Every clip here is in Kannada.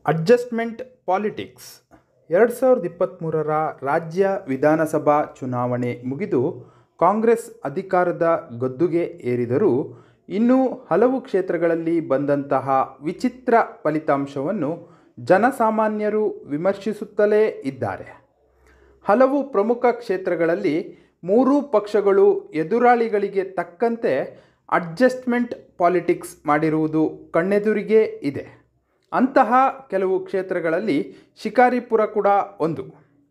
ಅಡ್ಜಸ್ಟ್ಮೆಂಟ್ ಪಾಲಿಟಿಕ್ಸ್ ಎರಡು ಸಾವಿರದ ಇಪ್ಪತ್ತ್ಮೂರರ ರಾಜ್ಯ ವಿಧಾನಸಭಾ ಚುನಾವಣೆ ಮುಗಿದು ಕಾಂಗ್ರೆಸ್ ಅಧಿಕಾರದ ಗದ್ದುಗೆ ಏರಿದರೂ ಇನ್ನೂ ಹಲವು ಕ್ಷೇತ್ರಗಳಲ್ಲಿ ಬಂದಂತಹ ವಿಚಿತ್ರ ಫಲಿತಾಂಶವನ್ನು ಜನಸಾಮಾನ್ಯರು ವಿಮರ್ಶಿಸುತ್ತಲೇ ಇದ್ದಾರೆ ಹಲವು ಪ್ರಮುಖ ಕ್ಷೇತ್ರಗಳಲ್ಲಿ ಮೂರೂ ಪಕ್ಷಗಳು ಎದುರಾಳಿಗಳಿಗೆ ತಕ್ಕಂತೆ ಅಡ್ಜಸ್ಟ್ಮೆಂಟ್ ಪಾಲಿಟಿಕ್ಸ್ ಮಾಡಿರುವುದು ಕಣ್ಣೆದುರಿಗೆ ಇದೆ ಅಂತಹ ಕೆಲವು ಕ್ಷೇತ್ರಗಳಲ್ಲಿ ಶಿಕಾರಿಪುರ ಕೂಡ ಒಂದು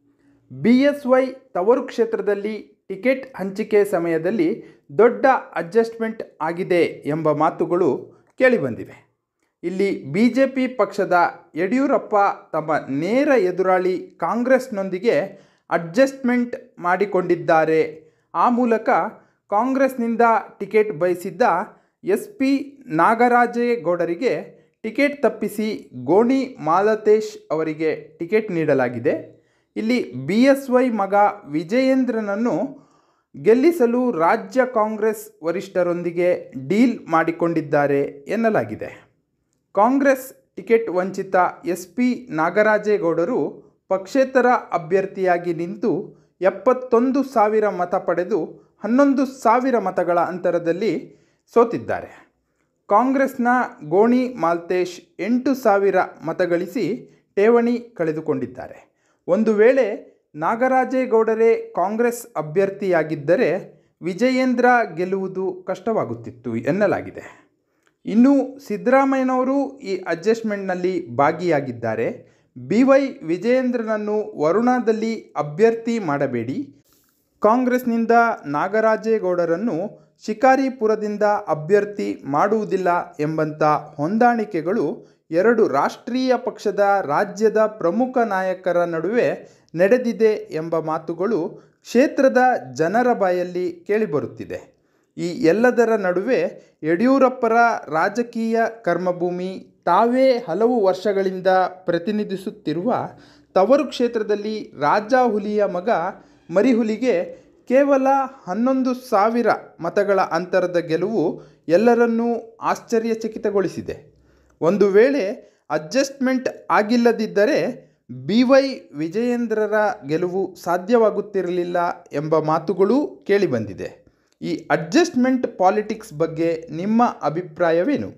ಬಿ ಎಸ್ ವೈ ತವರು ಕ್ಷೇತ್ರದಲ್ಲಿ ಟಿಕೆಟ್ ಹಂಚಿಕೆ ಸಮಯದಲ್ಲಿ ದೊಡ್ಡ ಅಡ್ಜಸ್ಟ್ಮೆಂಟ್ ಆಗಿದೆ ಎಂಬ ಮಾತುಗಳು ಕೇಳಿಬಂದಿವೆ ಇಲ್ಲಿ ಬಿ ಜೆ ಪಿ ಪಕ್ಷದ ಯಡಿಯೂರಪ್ಪ ತಮ್ಮ ನೇರ ಎದುರಾಳಿ ಕಾಂಗ್ರೆಸ್ನೊಂದಿಗೆ ಅಡ್ಜಸ್ಟ್ಮೆಂಟ್ ಮಾಡಿಕೊಂಡಿದ್ದಾರೆ ಆ ಮೂಲಕ ಕಾಂಗ್ರೆಸ್ನಿಂದ ಟಿಕೆಟ್ ಬಯಸಿದ್ದ ಎಸ್ ಪಿ ನಾಗರಾಜೇಗೌಡರಿಗೆ ಟಿಕೆಟ್ ತಪ್ಪಿಸಿ ಗೋಣಿ ಮಾಲತೇಶ್ ಅವರಿಗೆ ಟಿಕೆಟ್ ನೀಡಲಾಗಿದೆ ಇಲ್ಲಿ ಬಿ ಎಸ್ ವೈ ಮಗ ವಿಜಯೇಂದ್ರನನ್ನು ಗೆಲ್ಲಿಸಲು ರಾಜ್ಯ ಕಾಂಗ್ರೆಸ್ ವರಿಷ್ಠರೊಂದಿಗೆ ಡೀಲ್ ಮಾಡಿಕೊಂಡಿದ್ದಾರೆ ಎನ್ನಲಾಗಿದೆ ಕಾಂಗ್ರೆಸ್ ಟಿಕೆಟ್ ವಂಚಿತ ಎಸ್ ಪಿ ನಾಗರಾಜೇಗೌಡರು ಪಕ್ಷೇತರ ಅಭ್ಯರ್ಥಿಯಾಗಿ ನಿಂತು ಎಪ್ಪತ್ತೊಂದು ಸಾವಿರ ಮತ ಪಡೆದು ಹನ್ನೊಂದು ಸಾವಿರ ಮತಗಳ ಅಂತರದಲ್ಲಿ ಸೋತಿದ್ದಾರೆ ಕಾಂಗ್ರೆಸ್ನ ಗೋಣಿ ಮಾಲ್ತೇಶ್ ಎಂಟು ಸಾವಿರ ಮತಗಳಿಸಿ ಠೇವಣಿ ಕಳೆದುಕೊಂಡಿದ್ದಾರೆ ಒಂದು ವೇಳೆ ನಾಗರಾಜೇಗೌಡರೇ ಕಾಂಗ್ರೆಸ್ ಅಭ್ಯರ್ಥಿಯಾಗಿದ್ದರೆ ವಿಜಯೇಂದ್ರ ಗೆಲ್ಲುವುದು ಕಷ್ಟವಾಗುತ್ತಿತ್ತು ಎನ್ನಲಾಗಿದೆ ಇನ್ನು ಸಿದ್ದರಾಮಯ್ಯನವರು ಈ ಅಡ್ಜಸ್ಟ್ಮೆಂಟ್ನಲ್ಲಿ ಭಾಗಿಯಾಗಿದ್ದಾರೆ ಬಿ ವೈ ವಿಜಯೇಂದ್ರನನ್ನು ವರುಣಾದಲ್ಲಿ ಅಭ್ಯರ್ಥಿ ಮಾಡಬೇಡಿ ಕಾಂಗ್ರೆಸ್ನಿಂದ ನಾಗರಾಜೇಗೌಡರನ್ನು ಶಿಕಾರಿಪುರದಿಂದ ಅಭ್ಯರ್ಥಿ ಮಾಡುವುದಿಲ್ಲ ಎಂಬಂಥ ಹೊಂದಾಣಿಕೆಗಳು ಎರಡು ರಾಷ್ಟ್ರೀಯ ಪಕ್ಷದ ರಾಜ್ಯದ ಪ್ರಮುಖ ನಾಯಕರ ನಡುವೆ ನಡೆದಿದೆ ಎಂಬ ಮಾತುಗಳು ಕ್ಷೇತ್ರದ ಜನರ ಬಾಯಲ್ಲಿ ಕೇಳಿಬರುತ್ತಿದೆ ಈ ಎಲ್ಲದರ ನಡುವೆ ಯಡಿಯೂರಪ್ಪರ ರಾಜಕೀಯ ಕರ್ಮಭೂಮಿ ತಾವೇ ಹಲವು ವರ್ಷಗಳಿಂದ ಪ್ರತಿನಿಧಿಸುತ್ತಿರುವ ತವರು ಕ್ಷೇತ್ರದಲ್ಲಿ ರಾಜ ಹುಲಿಯ ಮಗ ಮರಿಹುಲಿಗೆ ಕೇವಲ ಹನ್ನೊಂದು ಸಾವಿರ ಮತಗಳ ಅಂತರದ ಗೆಲುವು ಎಲ್ಲರನ್ನೂ ಆಶ್ಚರ್ಯಚಕಿತಗೊಳಿಸಿದೆ ಒಂದು ವೇಳೆ ಅಡ್ಜಸ್ಟ್ಮೆಂಟ್ ಆಗಿಲ್ಲದಿದ್ದರೆ ಬಿ ವೈ ವಿಜಯೇಂದ್ರರ ಗೆಲುವು ಸಾಧ್ಯವಾಗುತ್ತಿರಲಿಲ್ಲ ಎಂಬ ಮಾತುಗಳೂ ಕೇಳಿಬಂದಿದೆ ಈ ಅಡ್ಜಸ್ಟ್ಮೆಂಟ್ ಪಾಲಿಟಿಕ್ಸ್ ಬಗ್ಗೆ ನಿಮ್ಮ ಅಭಿಪ್ರಾಯವೇನು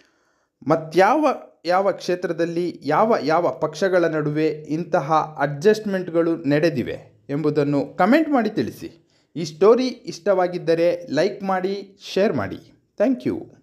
ಮತ್ಯಾವ ಯಾವ ಕ್ಷೇತ್ರದಲ್ಲಿ ಯಾವ ಯಾವ ಪಕ್ಷಗಳ ನಡುವೆ ಇಂತಹ ಅಡ್ಜಸ್ಟ್ಮೆಂಟ್ಗಳು ನಡೆದಿವೆ ಎಂಬುದನ್ನು ಕಮೆಂಟ್ ಮಾಡಿ ತಿಳಿಸಿ ಈ ಸ್ಟೋರಿ ಇಷ್ಟವಾಗಿದ್ದರೆ ಲೈಕ್ ಮಾಡಿ ಶೇರ್ ಮಾಡಿ ಥ್ಯಾಂಕ್ ಯು